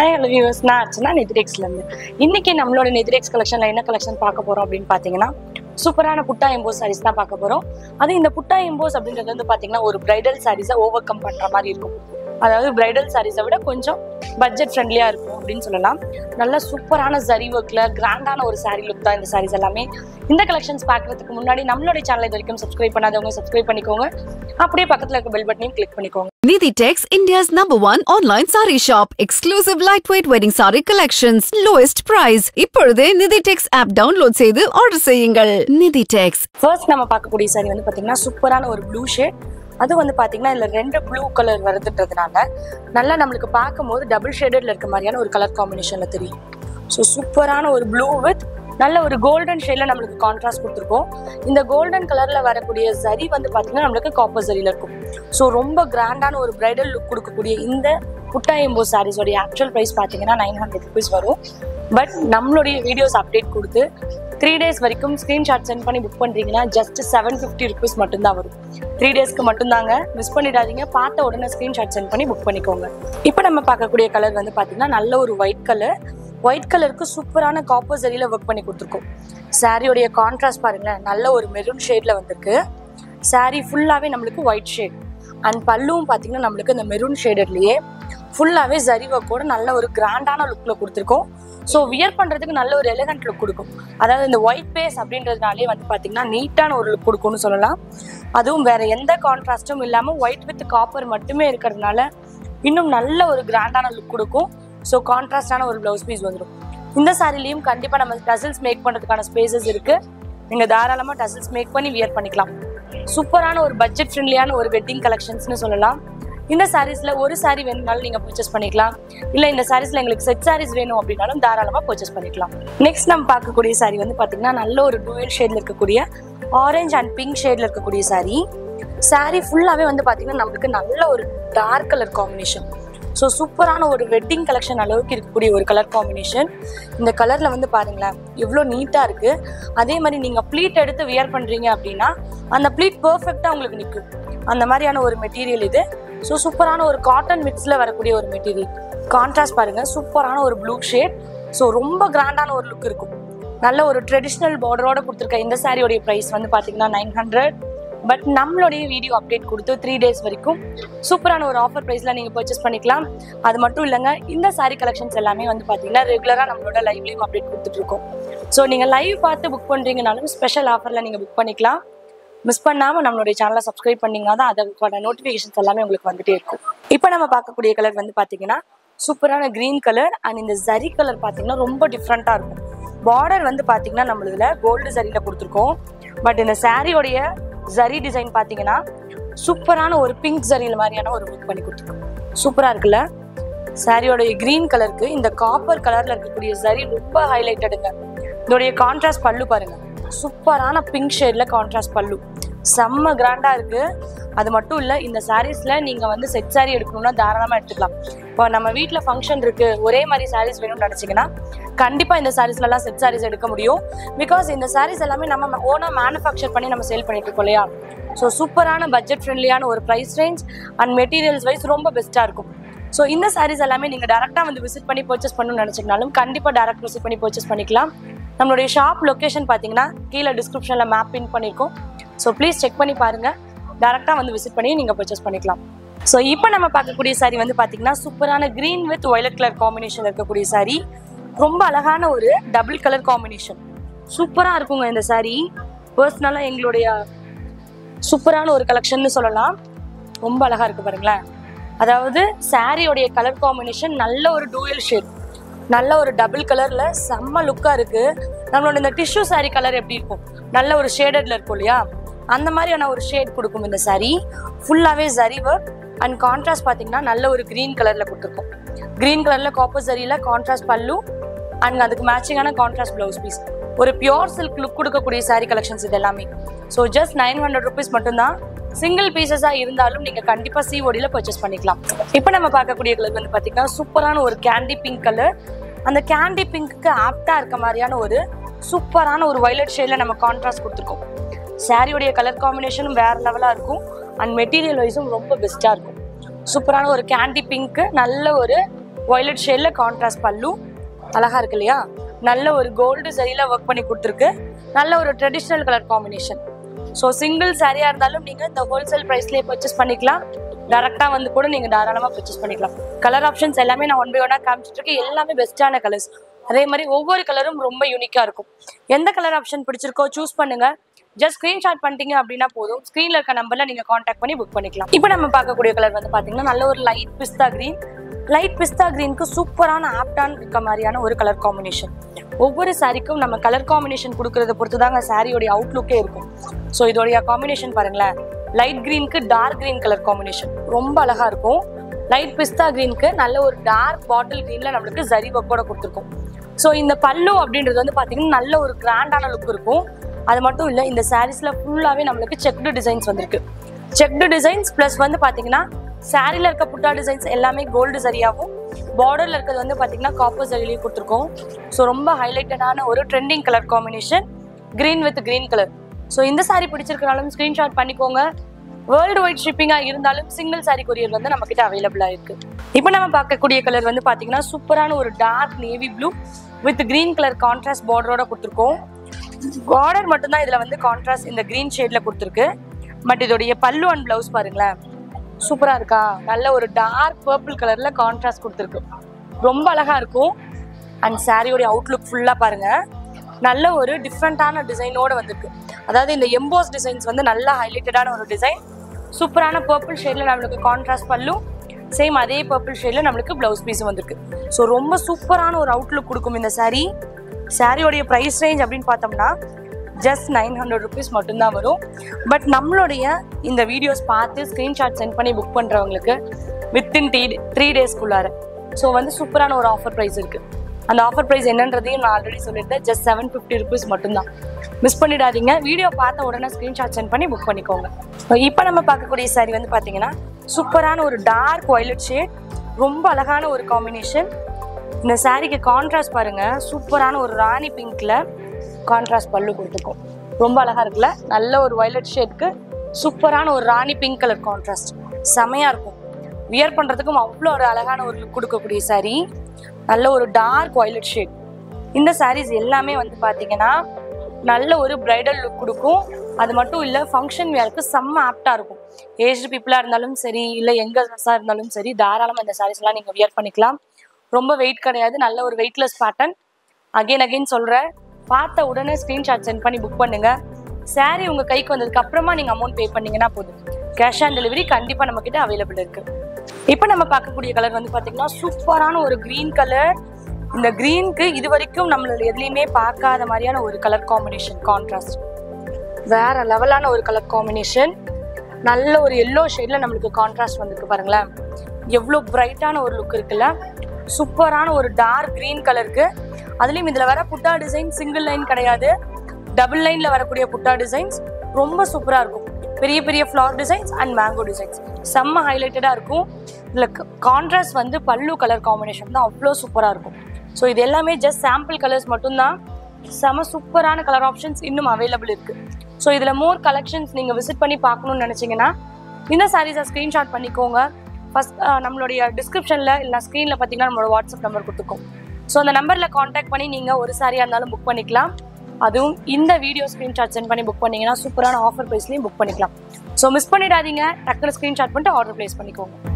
Hi hello viewers நான் அர்ச்சனா நெதிரெக்ஸ்லேருந்து இன்னைக்கு நம்மளோட நெதிரெக்ஸ் கலெக்ஷனில் என்ன கலெக்ஷன் பார்க்க போகிறோம் அப்படின்னு பார்த்தீங்கன்னா சூப்பரான புட்டா எம்போஸ் சாரீஸ் தான் பார்க்க போகிறோம் அது இந்த புட்டா எம்போஸ் அப்படின்றது வந்து பார்த்தீங்கன்னா ஒரு பிரைடல் சாரீஸை ஓவர் கம் பண்ணுற மாதிரி இருக்கும் அதாவது பிரைடல் சாரீஸை விட கொஞ்சம் பட்ஜெட் ஃப்ரெண்ட்லியாக இருக்கும் அப்படின்னு சொல்லலாம் நல்ல சூப்பரான ஜரி ஒர்க்கில் கிராண்டான ஒரு saree லுக் தான் இந்த சாரீஸ் எல்லாமே இந்த கலெக்ஷன்ஸ் பார்க்கறதுக்கு முன்னாடி நம்மளுடைய சேனல் இது வரைக்கும் சப்ஸ்கிரைப் பண்ணாதவங்க சப்ஸ்கிரைப் பண்ணிக்கோங்க அப்படியே பக்கத்தில் இருக்க பெல் பட்டனையும் கிளிக் பண்ணிக்கோங்க Niditex, India's number one online saree shop. Exclusive lightweight wedding saree collections. Lowest price. இப்பொழுதே Niditex app download செய்து ஆர்டர் செய்யுங்கள் Niditex. ஃபர்ஸ்ட் நம்ம பார்க்கக்கூடிய சாரி வந்து பார்த்தீங்கன்னா சூப்பரான ஒரு ப்ளூ ஷேட் அது வந்து பார்த்தீங்கன்னா இதில் ரெண்டு ப்ளூ கலர் வருதுன்றதுனால நல்லா நம்மளுக்கு பார்க்கும்போது டபுள் ஷேடட்ல இருக்க மாதிரியான ஒரு கலர் காம்பினேஷனில் தெரியும் ஸோ சூப்பரான ஒரு ப்ளூ வித் நல்ல ஒரு கோல்டன் ஷேடில் நம்மளுக்கு கான்ட்ராஸ்ட் கொடுத்துருக்கோம் இந்த கோல்டன் கலரில் வரக்கூடிய சரி வந்து பார்த்தீங்கன்னா நம்மளுக்கு காப்பர் சரியில் இருக்கும் ஸோ ரொம்ப கிராண்டான ஒரு பிரைடல் லுக் கொடுக்கக்கூடிய இந்த புட்டா எம்போ சாரீஸோடைய ஆக்சுவல் ப்ரைஸ் பார்த்தீங்கன்னா நைன் ஹண்ட்ரட் ருபீஸ் வரும் பட் நம்மளுடைய வீடியோஸ் அப்டேட் கொடுத்து த்ரீ டேஸ் வரைக்கும் ஸ்க்ரீன்ஷாட் சென்ட் பண்ணி புக் பண்ணுறீங்கன்னா ஜஸ்ட் செவன் ஃபிஃப்டி ருபீஸ் மட்டும்தான் வரும் த்ரீ டேஸ்க்கு மட்டும்தாங்க மிஸ் பண்ணிடாதீங்க பார்த்த உடனே ஸ்க்ரீன்ஷாட் சென்ட் பண்ணி புக் பண்ணிக்கோங்க இப்போ நம்ம பார்க்கக்கூடிய கலர் வந்து பார்த்தீங்கன்னா நல்ல ஒரு ஒயிட் கலர் ஒயிட் கலருக்கு சூப்பரான காப்பர் சரியில் ஒர்க் பண்ணி கொடுத்துருக்கோம் சாரியோடைய கான்ட்ராஸ்ட் பாருங்களேன் நல்ல ஒரு மெரூன் ஷேடில் வந்திருக்கு saree ஃபுல்லாகவே நம்மளுக்கு ஒயிட் ஷேட் அண்ட் பல்லுவும் பார்த்தீங்கன்னா நம்மளுக்கு இந்த மெரூன் ஷேடட்லேயே ஃபுல்லாகவே ஜரி ஒர்க்கோட நல்ல ஒரு கிராண்டான லுக்கில் கொடுத்துருக்கோம் ஸோ வியர் பண்ணுறதுக்கு நல்ல ஒரு எலிகண்ட் லுக் கொடுக்கும் அதாவது இந்த ஒயிட் பேஸ் அப்படின்றதுனாலே வந்து பார்த்தீங்கன்னா நீட்டான ஒரு லுக் கொடுக்கும்னு சொல்லலாம் அதுவும் வேற எந்த கான்ட்ராஸ்ட்டும் இல்லாமல் ஒயிட் வித் காப்பர் மட்டுமே இருக்கிறதுனால இன்னும் நல்ல ஒரு கிராண்டான லுக் கொடுக்கும் ஸோ கான்ட்ராஸ்டான ஒரு ப்ளவுஸ் பீஸ் வந்துடும் இந்த சாரிலையும் கண்டிப்பாக நம்ம டசில்ஸ் மேக் பண்ணுறதுக்கான ஸ்பேசஸ் இருக்குது நீங்கள் தாராளமாக டசில்ஸ் மேக் பண்ணி வியர் பண்ணிக்கலாம் சூப்பரான ஒரு பட்ஜெட் ஃப்ரெண்ட்லியான ஒரு வெட்டிங் கலெக்ஷன்ஸ்னு சொல்லலாம் இந்த சாரீஸ்ல ஒரு saree வேணும்னாலும் நீங்க பர்ச்சேஸ் பண்ணிக்கலாம் இல்ல இந்த சாரீஸ்ல எங்களுக்கு செட் சாரீஸ் வேணும் அப்படின்னாலும் தாராளமா பர்ச்சேஸ் பண்ணிக்கலாம் நெக்ஸ்ட் நம்ம பார்க்கக்கூடிய saree வந்து பாத்தீங்கன்னா நல்ல ஒரு டூயல் ஷேட்ல இருக்கக்கூடிய ஆரஞ்சு அண்ட் பிங்க் ஷேட்ல இருக்கக்கூடிய saree saree ஃபுல்லாவே வந்து பாத்தீங்கன்னா நம்மளுக்கு நல்ல ஒரு டார்க் கலர் காம்பினேஷன் ஸோ சூப்பரான ஒரு வெட்டிங் கலெக்ஷன் அளவுக்கு இருக்கக்கூடிய ஒரு கலர் காம்பினேஷன் இந்த கலரில் வந்து பாருங்களேன் எவ்வளோ நீட்டாக இருக்குது அதே மாதிரி நீங்கள் ப்ளீட் எடுத்து வியர் பண்ணுறீங்க அப்படின்னா அந்த ப்ளீட் பர்ஃபெக்டாக உங்களுக்கு நிற்கும் அந்த மாதிரியான ஒரு மெட்டீரியல் இது ஸோ சூப்பரான ஒரு காட்டன் மிக்ஸில் வரக்கூடிய ஒரு மெட்டீரியல் கான்ட்ராஸ்ட் பாருங்கள் சூப்பரான ஒரு ப்ளூ ஷேட் ஸோ ரொம்ப கிராண்டான ஒரு லுக் இருக்கும் நல்ல ஒரு ட்ரெடிஷ்னல் பார்டரோட கொடுத்துருக்க இந்த சாரியோடைய ப்ரைஸ் வந்து பார்த்தீங்கன்னா நைன் ஹண்ட்ரட் பட் நம்மளுடைய வீடியோ அப்டேட் கொடுத்து த்ரீ டேஸ் வரைக்கும் சூப்பரான ஒரு ஆஃபர் ப்ரைஸில் நீங்கள் பர்ச்சேஸ் பண்ணிக்கலாம் அது மட்டும் இல்லைங்க இந்த சாரி கலெக்ஷன்ஸ் எல்லாமே வந்து பார்த்தீங்கன்னா ரெகுலராக நம்மளோட லைவ்லேயும் அப்டேட் கொடுத்துட்ருக்கோம் ஸோ நீங்கள் லைவ் பார்த்து புக் பண்ணுறீங்கனாலும் ஸ்பெஷல் ஆஃபரில் நீங்கள் புக் பண்ணிக்கலாம் மிஸ் பண்ணாமல் நம்மளுடைய சேனலை சப்ஸ்கிரைப் பண்ணிங்கன்னா தான் அதுக்கான நோட்டிஃபிகேஷன்ஸ் எல்லாமே உங்களுக்கு வந்துட்டே இருக்கும் இப்போ நம்ம பார்க்கக்கூடிய கலர் வந்து பார்த்தீங்கன்னா சூப்பரான க்ரீன் கலர் அண்ட் இந்த ஜரி கலர் பார்த்தீங்கன்னா ரொம்ப டிஃப்ரெண்ட்டாக இருக்கும் பார்டர் வந்து பார்த்தீங்கன்னா நம்மளதுல கோல்டு ஜரியில் கொடுத்துருக்கோம் பட் இந்த சாரியோடைய ஜரி டிசைன் பார்த்தீங்கன்னா சூப்பரான ஒரு பிங்க் ஜரியில் மாதிரியான ஒரு ஒர்க் பண்ணி கொடுத்துருக்கோம் சூப்பராக இருக்குல்ல சாரியோடைய கிரீன் கலருக்கு இந்த காப்பர் கலர்ல இருக்கக்கூடிய ஜரி ரொம்ப ஹைலைட்டடுங்க இதோடைய கான்ட்ராஸ்ட் பல்லு பாருங்க சூப்பரான பிங்க் ஷேட்ல கான்ட்ராஸ்ட் பல்லு செம்ம கிராண்டா இருக்கு அது மட்டும் இல்ல இந்த சாரீஸ்ல நீங்க வந்து செட் சாரி எடுக்கணும்னா தாராளமா எடுத்துக்கலாம் இப்போ நம்ம வீட்ல ஃபங்க்ஷன் இருக்கு ஒரே மாதிரி சாரீஸ் வேணும்னு நினைச்சீங்கன்னா கண்டிப்பா இந்த சாரீஸ்ல எல்லாம் செட் சாரீஸ் எடுக்க முடியும் பிகாஸ் இந்த சாரீஸ் எல்லாமே நம்ம ஓனா மேனுஃபேக்சர் பண்ணி நம்ம சேல் பண்ணிட்டு இருக்கோம் இல்லையா ஸோ சூப்பரான பட்ஜெட் ஃப்ரெண்ட்லியான ஒரு price range and materials wise ரொம்ப பெஸ்ட்டாக இருக்கும் ஸோ இந்த சாரீஸ் எல்லாமே நீங்கள் டேரெக்டாக வந்து விசிட் பண்ணி பர்ச்சேஸ் பண்ணணும்னு நினச்சிங்கனாலும் கண்டிப்பாக டேரக்ட் விசிட் பண்ணி பர்ச்சேஸ் பண்ணிக்கலாம் நம்மளுடைய ஷாப் லொக்கேஷன் பார்த்தீங்கன்னா கீழே டிஸ்கிரிப்ஷனில் மேப் பின் பண்ணியிருக்கோம் ஸோ ப்ளீஸ் செக் பண்ணி பாருங்கள் டேரெக்டாக வந்து விசிட் பண்ணி நீங்கள் பர்ச்சேஸ் பண்ணிக்கலாம் ஸோ இப்போ நம்ம பார்க்கக்கூடிய saree வந்து பார்த்தீங்கன்னா சூப்பரான green with violet colour combination இருக்கக்கூடிய saree ரொம்ப அழகான ஒரு டபுள் கலர் காம்பினேஷன் சூப்பராக இருக்குங்க இந்த saree பர்சனலாக எங்களுடைய சூப்பரான ஒரு கலெக்ஷன்னு சொல்லலாம் ரொம்ப அழகா இருக்கு பாருங்களேன் அதாவது சாரியோடைய கலர் காம்பினேஷன் நல்ல ஒரு டூயல் ஷேட் நல்ல ஒரு டபுள் கலர்ல செம்ம லுக்கா இருக்கு நம்மளோட இந்த டிஷ்யூ saree கலர் எப்படி இருக்கும் நல்ல ஒரு ஷேடட்ல இருக்கும் இல்லையா அந்த மாதிரியான ஒரு ஷேட் கொடுக்கும் இந்த saree ஃபுல்லாவே ஜரி ஒர்க் அண்ட் கான்ட்ராஸ்ட் பார்த்தீங்கன்னா நல்ல ஒரு கிரீன் கலர்ல கொடுத்துருக்கோம் கிரீன் கலர்ல காப்பர் ஜரியில கான்ட்ராஸ்ட் பல்லு அண்ட் அதுக்கு மேட்சிங்கான கான்ட்ராஸ்ட் பிளவுஸ் பீஸ் ஒரு பியோர் சில்க் லுக் கொடுக்கக்கூடிய saree கலெக்ஷன்ஸ் இது எல்லாமே so just nine hundred rupees மட்டும்தான் சிங்கிள் பீசஸாக இருந்தாலும் நீங்கள் கண்டிப்பாக சிஓடியில் பர்ச்சேஸ் பண்ணிக்கலாம் இப்போ நம்ம பார்க்கக்கூடிய கலர் வந்து பார்த்தீங்கன்னா சூப்பரான ஒரு கேண்டி பிங்க் கலர் அந்த கேண்டி பிங்க்கு ஆப்டாக இருக்க மாதிரியான ஒரு சூப்பரான ஒரு வயலட் ஷேடில் நம்ம கான்ட்ராஸ்ட் கொடுத்துருக்கோம் சாரியோடைய கலர் காம்பினேஷனும் வேற லெவலாக இருக்கும் அண்ட் மெட்டீரியல் வைஸும் ரொம்ப பெஸ்ட்டாக இருக்கும் சூப்பரான ஒரு கேண்டி பிங்க்கு நல்ல ஒரு வயலட் ஷேடில் கான்ட்ராஸ்ட் பல்லு அழகா இருக்கு இல்லையா நல்ல ஒரு கோல்டு சரியில் ஒர்க் பண்ணி கொடுத்துருக்கு நல்ல ஒரு traditional colour combination so single சாரியாக இருந்தாலும் நீங்கள் இந்த ஹோல்சேல் ப்ரைஸ்லேயே பர்ச்சேஸ் பண்ணிக்கலாம் டேரெக்டாக வந்து கூட நீங்கள் தாராளமாக பர்ச்சேஸ் பண்ணிக்கலாம் கலர் ஆப்ஷன்ஸ் எல்லாமே நான் ஒன் பை ஒன்னாக காமிச்சிட்டு இருக்கேன் எல்லாமே பெஸ்ட்டான கலர்ஸ் அதே மாதிரி ஒவ்வொரு கலரும் ரொம்ப யூனிக்காக இருக்கும் எந்த கலர் ஆப்ஷன் பிடிச்சிருக்கோ சூஸ் பண்ணுங்க ஜஸ்ட் ஸ்க்ரீன்ஷாட் பண்ணிட்டீங்க அப்படின்னா போதும் ஸ்க்ரீனில் இருக்க நம்பரில் நீங்கள் காண்டாக்ட் பண்ணி புக் பண்ணிக்கலாம் இப்போ நம்ம பார்க்கக்கூடிய கலர் வந்து பார்த்தீங்கன்னா நல்ல ஒரு light pista green light pista கிரீனுக்கு சூப்பரான ஆப்டான் இருக்க மாதிரியான ஒரு கலர் காம்பினேஷன் ஒவ்வொரு சாரிக்கும் நம்ம கலர் காம்பினேஷன் கொடுக்கறத பொறுத்து தாங்க சாரியோடைய அவுட்லுக்கே இருக்கும் ஸோ இதோடைய காம்பினேஷன் பாருங்களேன் லைட் கிரீனுக்கு டார்க் கிரீன் கலர் காம்பினேஷன் ரொம்ப அழகா இருக்கும் லைட் பிஸ்தா கிரீனுக்கு நல்ல ஒரு டார்க் பாட்டில் கிரீன்ல நம்மளுக்கு ஜரி ஒர்க்கோட கொடுத்துருக்கும் ஸோ இந்த பல்லு அப்படின்றது வந்து பார்த்தீங்கன்னா நல்ல ஒரு கிராண்டான லுக் இருக்கும் அது மட்டும் இல்லை இந்த சாரீஸ்ல ஃபுல்லாகவே நம்மளுக்கு செக்டு டிசைன்ஸ் வந்திருக்கு செக்டு டிசைன்ஸ் ப்ளஸ் வந்து பார்த்தீங்கன்னா சாரியில் இருக்க புட்டா டிசைன்ஸ் எல்லாமே கோல்டு சரியாகவும் பார்டரில் இருக்கிறது வந்து பார்த்தீங்கன்னா காப்பர் சரிலையும் கொடுத்துருக்கோம் ஸோ ரொம்ப ஹைலைட்டடான ஒரு trending colour combination green with green colour so இந்த saree பிடிச்சிருக்கனாலும் ஸ்க்ரீன்ஷாட் பண்ணிக்கோங்க வேர்ல்டு வைட் ஷிப்பிங்காக இருந்தாலும் சிங்கிள் saree கொரியர் வந்து நம்ம கிட்ட அவைலபிளாக இருக்கு இப்போ நம்ம பார்க்கக்கூடிய கலர் வந்து பார்த்தீங்கன்னா சூப்பரான ஒரு dark navy blue with green colour contrast பார்டரோட கொடுத்துருக்கோம் பார்டர் மட்டும்தான் இதில் வந்து கான்ட்ராஸ்ட் இந்த க்ரீன் ஷேடில் கொடுத்துருக்கு பட் இதோடைய பல்லு அண்ட் ப்ளவுஸ் பாருங்களேன் சூப்பராக இருக்கா நல்ல ஒரு டார்க் பர்பிள் கலரில் கான்ட்ராஸ்ட் கொடுத்துருக்கு ரொம்ப அழகாக இருக்கும் அண்ட் சாரியோடைய அவுட்லுக் ஃபுல்லாக பாருங்க நல்ல ஒரு டிஃப்ரெண்ட்டான டிசைனோட வந்திருக்கு அதாவது இந்த எம்போஸ் டிசைன்ஸ் வந்து நல்லா ஹைலைட்டடான ஒரு டிசைன் சூப்பரான பர்பிள் ஷேடில் நம்மளுக்கு கான்ட்ராஸ்ட் பல்லு சேம் அதே பர்பிள் ஷேடில் நம்மளுக்கு ப்ளவுஸ் பீஸும் வந்திருக்கு ஸோ ரொம்ப சூப்பரான ஒரு அவுட்லுக் கொடுக்கும் இந்த saree சாரியோடைய ப்ரைஸ் ரேஞ்ச் அப்படின்னு பார்த்தோம்னா ஜஸ்ட் நைன் ஹண்ட்ரட் ருபீஸ் மட்டும்தான் வரும் பட் நம்மளுடைய இந்த வீடியோஸ் பார்த்து ஸ்க்ரீன்ஷாட் சென்ட் பண்ணி புக் பண்ணுறவங்களுக்கு வித்தின் த்ரீ த்ரீ டேஸ்க்குள்ளார ஸோ வந்து சூப்பரான ஒரு ஆஃபர் ப்ரைஸ் இருக்குது அந்த ஆஃபர் ப்ரைஸ் என்னன்றதையும் நான் ஆல்ரெடி சொல்லியிருந்தேன் ஜஸ்ட் செவன் ஃபிஃப்டி ருபீஸ் மட்டும்தான் மிஸ் பண்ணிடாதீங்க வீடியோ பார்த்த உடனே ஸ்க்ரீன்ஷாட் சென்ட் பண்ணி புக் பண்ணிக்கோங்க இப்போ நம்ம பார்க்கக்கூடிய saree வந்து பார்த்தீங்கன்னா சூப்பரான ஒரு டார்க் வயலட் ஷேட் ரொம்ப அழகான ஒரு காம்பினேஷன் இந்த சாரிக்கு கான்ட்ராஸ்ட் பாருங்க சூப்பரான ஒரு ராணி பிங்க்ல கான்ட்ராஸ்ட் பல்லு கொடுத்துருக்கோம் ரொம்ப அழகா இருக்குல்ல நல்ல ஒரு வயலட் ஷேட்க்கு சூப்பரான ஒரு ராணி பிங்க் கலர் கான்ட்ராஸ்ட் செமையா இருக்கும் வியர் பண்றதுக்கும் அவ்வளோ ஒரு அழகான ஒரு லுக் கொடுக்கக்கூடிய saree நல்ல ஒரு டார்க் வயலட் ஷேட் இந்த சாரீஸ் எல்லாமே வந்து பாத்தீங்கன்னா நல்ல ஒரு பிரைடல் லுக் கொடுக்கும் அது மட்டும் இல்லை ஃபங்க்ஷன் வேருக்கு செம்ம ஆப்டாக இருக்கும் ஏஜ்டு பீப்புளாக இருந்தாலும் சரி இல்லை யங்கர்ஸாக இருந்தாலும் சரி தாராளமாக இந்த சாரீஸ்லாம் நீங்கள் வியர் பண்ணிக்கலாம் ரொம்ப வெயிட் கிடையாது நல்ல ஒரு வெயிட்லெஸ் பேட்டர்ன் அகைன் அகைன் சொல்கிறேன் பார்த்த உடனே ஸ்க்ரீன்ஷாட் சென்ட் பண்ணி புக் பண்ணுங்க saree உங்கள் கைக்கு வந்ததுக்கு அப்புறமா நீங்கள் அமௌண்ட் பே பண்ணீங்கன்னா போதும் கேஷ் ஆன் டெலிவரி கண்டிப்பாக நம்மக்கிட்ட அவைலபிள் இருக்கு இப்போ நம்ம பார்க்கக்கூடிய கலர் வந்து பார்த்தீங்கன்னா சூப்பரான ஒரு க்ரீன் கலர் இந்த க்ரீனுக்கு இது வரைக்கும் நம்மளோட எதுலேயுமே பார்க்காத மாதிரியான ஒரு கலர் காம்பினேஷன் கான்ட்ராஸ்ட் வேற லெவலான ஒரு கலர் காம்பினேஷன் நல்ல ஒரு எல்லோ ஷேடில் நம்மளுக்கு கான்ட்ராஸ்ட் வந்திருக்கு பாருங்களேன் எவ்வளோ பிரைட்டான ஒரு லுக் இருக்குல்ல சூப்பரான ஒரு டார்க் க்ரீன் கலருக்கு அதுலேயும் இதில் வர புட்டா டிசைன் சிங்கிள் லைன் கிடையாது டபுள் லைனில் வரக்கூடிய புட்டா டிசைன்ஸ் ரொம்ப சூப்பராக இருக்கும் பெரிய பெரிய flower designs and mango designs செம்ம ஹைலைட்டடாக இருக்கும் இதில் கான்ட்ராஸ்ட் வந்து பல்லு கலர் காம்பினேஷன் தான் அவ்வளோ சூப்பராக இருக்கும் ஸோ இது எல்லாமே ஜஸ்ட் சாம்பிள் கலர்ஸ் மட்டும்தான் செம சூப்பரான கலர் ஆப்ஷன்ஸ் இன்னும் அவைலபிள் இருக்கு ஸோ இதில் மோர் கலெக்ஷன்ஸ் நீங்கள் விசிட் பண்ணி பார்க்கணும்னு நினச்சிங்கன்னா இந்த சாரீஸை ஸ்க்ரீன்ஷாட் பண்ணிக்கோங்க ஃபஸ்ட் நம்மளுடைய டிஸ்கிரிப்ஷனில் இல்லை ஸ்க்ரீனில் பார்த்தீங்கன்னா நம்மளோட வாட்ஸ்அப் நம்பர் கொடுத்துருக்கோம் ஸோ அந்த நம்பரில் காண்டாக்ட் பண்ணி நீங்கள் ஒரு சாரியாக இருந்தாலும் புக் பண்ணிக்கலாம் அதுவும் இந்த வீடியோ ஸ்க்ரீன்ஷாட் சென்ட் பண்ணி புக் பண்ணீங்கன்னா சூப்பரான ஆஃபர் ப்ரைஸ்லையும் புக் பண்ணிக்கலாம் ஸோ மிஸ் பண்ணிடாதீங்க டக்குனு ஸ்க்ரீன்ஷாட் பண்ணிட்டு ஆர்டர் ப்ளேஸ் பண்ணிக்கோங்க